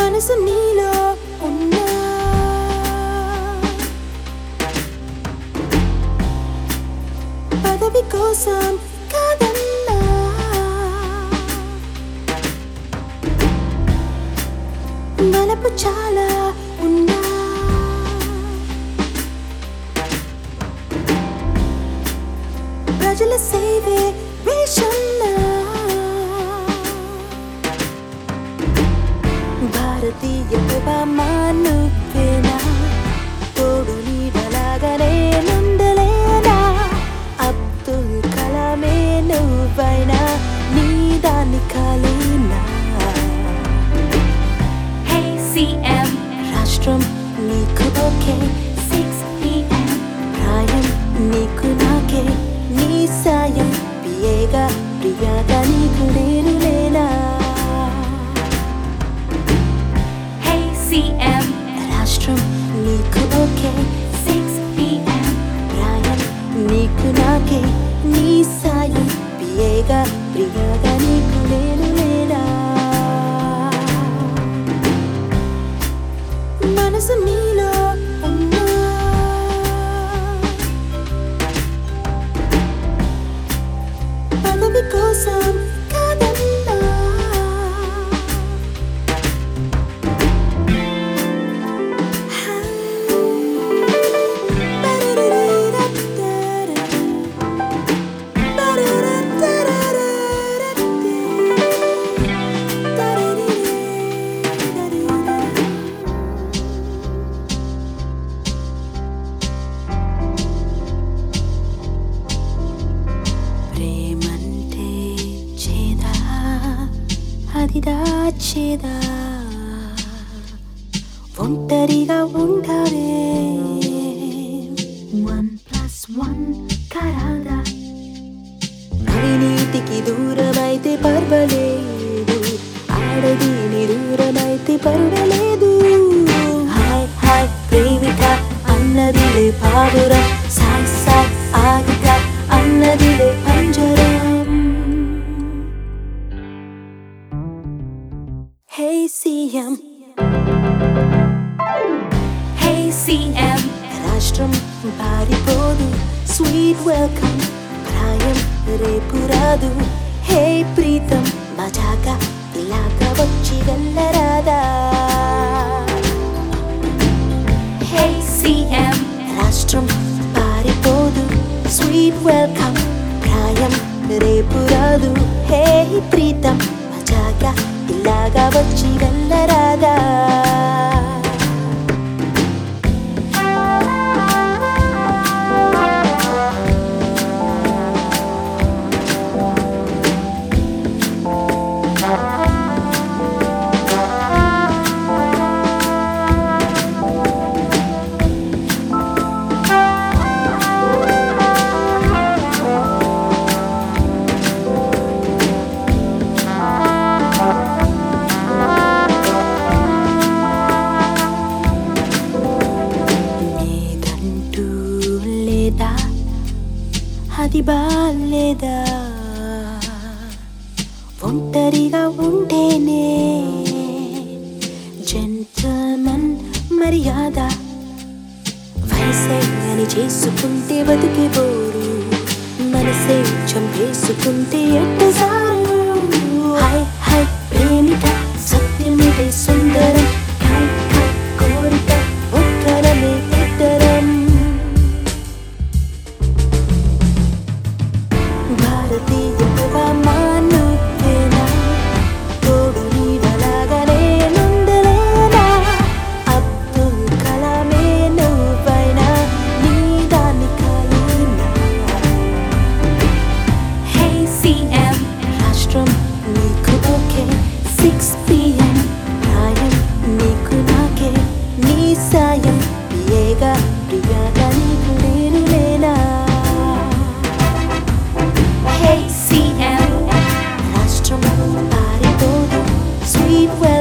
మనసు నీలో ఉన్నా పదవి కోసం కాదన్నా మనపు చాలా ఉన్నా ప్రజల సేవే వేషన్నా భారతీయ నువ్వేనా తోడు నీడలాగానే నుండలేనా అబ్దుల్ కలామే నువ్వైనా నీ దాన్ని కాలేనా Hey CM, రాష్ట్రం నీకు ఓకే 6 p.m. ప్రాయం నీకు నాకే నీ సాయం పియేగా ప్రియాగా నీకు నేను లేనా Hey CM, రాష్ట్రం నీకు ఓకే 6 p.m. ప్రాయం నీకు నాకే నీ సాయం పియేగా ప్రియాగా నీకు నేను లేనా మనసు నీలో ఉన్నా పదవి కోసం కాదన్నా ప్రేమంటే చేదా అది దాచేదా ఒంటరిగా ఉండవే One plus one karada. అవినీతికి దూరమైతే పర్వాలేదు ఆడదీని దూరమైతే పర్వాలేదు హాయ్ హాయ్ ప్రేమిక అన్నదిలే పావురం సాయ్ సాయ్ ఆగిక అన్నదిలే పంజరం హే సీఎం Hey CM, రాష్ట్రం పారిపోదు స్వీట్ వెల్కమ్ ప్రాయం రేపు రాదు హే ప్రీతం మజాగా ఇలాగా వచ్చి వెళ్ళరాదా Hey CM, రాష్ట్రం పారిపోదు స్వీట్ వెల్కమ్ ప్రాయం రేపు రాదు హే ప్రీతం మజాగా ఇలాగా వచ్చి వెళ్ళరాదా నీదంటూ లేదా అది బాలేదా ఒంటరిగా ఉంటేనే జెంటల్మెన్ మర్యాద వయసే అని చేసుకుంటే బతికే బోరు మనసే చంపేసుకుంటే ఎట్టసారు హాయ్ హాయ్ ప్రేమిక సత్యమిదే సుందరం హాయ్ హాయ్ కోరిక ఒక్కరమే ఇద్దరం భారతీయ నువ్వేనా తోడు నీడలాగానే నుండలేనా అబ్దుల్ కలామే నువ్వైనా నీ దాన్ని కాలేనా Hey CM, రాష్ట్రం నీకు ఓకే సిక్స్ పిఎం ప్రాయం నీకు నాకే నీ సాయం పియేగా ప్రియాగా నీకు నేను లేనా Hey CM, రాష్ట్రం పారిపోదు స్వీట్ వెల్